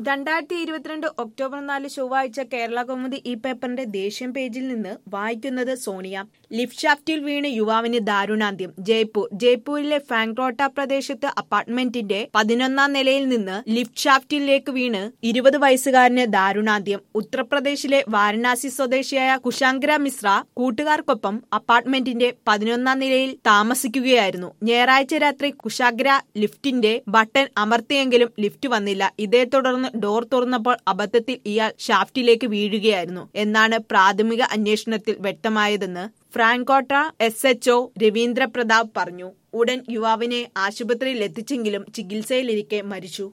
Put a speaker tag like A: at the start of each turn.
A: രണ്ടായിരത്തി ഇരുപത്തിരണ്ട് ഒക്ടോബർ നാല് ചൊവ്വാഴ്ച കേരള കൗമുദി ഈ പേപ്പറിന്റെ ദേശീയ പേജിൽ നിന്ന് വായിക്കുന്നത് സോണിയ ലിഫ്റ്റ് ഷാഫ്റ്റിൽ വീണ് യുവാവിന് ദാരുണാന്ത്യം ജയ്പൂർ ജയ്പൂരിലെ ഫാങ്ക്രോട്ട പ്രദേശത്ത് അപ്പാർട്ട്മെന്റിന്റെ പതിനൊന്നാം നിലയിൽ നിന്ന് ലിഫ്റ്റ് ഷാഫ്റ്റിലേക്ക് വീണ് ഇരുപത് വയസ്സുകാരന് ദാരുണാന്ത്യം ഉത്തർപ്രദേശിലെ വാരണാസി സ്വദേശിയായ കുശാങ്കര മിശ്ര കൂട്ടുകാർക്കൊപ്പം അപ്പാർട്ട്മെന്റിന്റെ പതിനൊന്നാം നിലയിൽ താമസിക്കുകയായിരുന്നു ഞായറാഴ്ച രാത്രി കുശാഗ്ര ലിഫ്റ്റിന്റെ ബട്ടൺ അമർത്തിയെങ്കിലും ലിഫ്റ്റ് വന്നില്ല ഇതേ തുടർന്ന് ഡോർ തുറന്നപ്പോൾ അബദ്ധത്തിൽ ഇയാൾ ഷാഫ്റ്റിലേക്ക് വീഴുകയായിരുന്നു എന്നാണ് പ്രാഥമിക അന്വേഷണത്തിൽ വ്യക്തമായതെന്ന് ഫ്രാൻകോട്ട എസ് എച്ച്ഒ രവീന്ദ്ര പ്രതാപ് പറഞ്ഞു ഉടൻ യുവാവിനെ ആശുപത്രിയിൽ എത്തിച്ചെങ്കിലും ചികിത്സയിലിരിക്കെ മരിച്ചു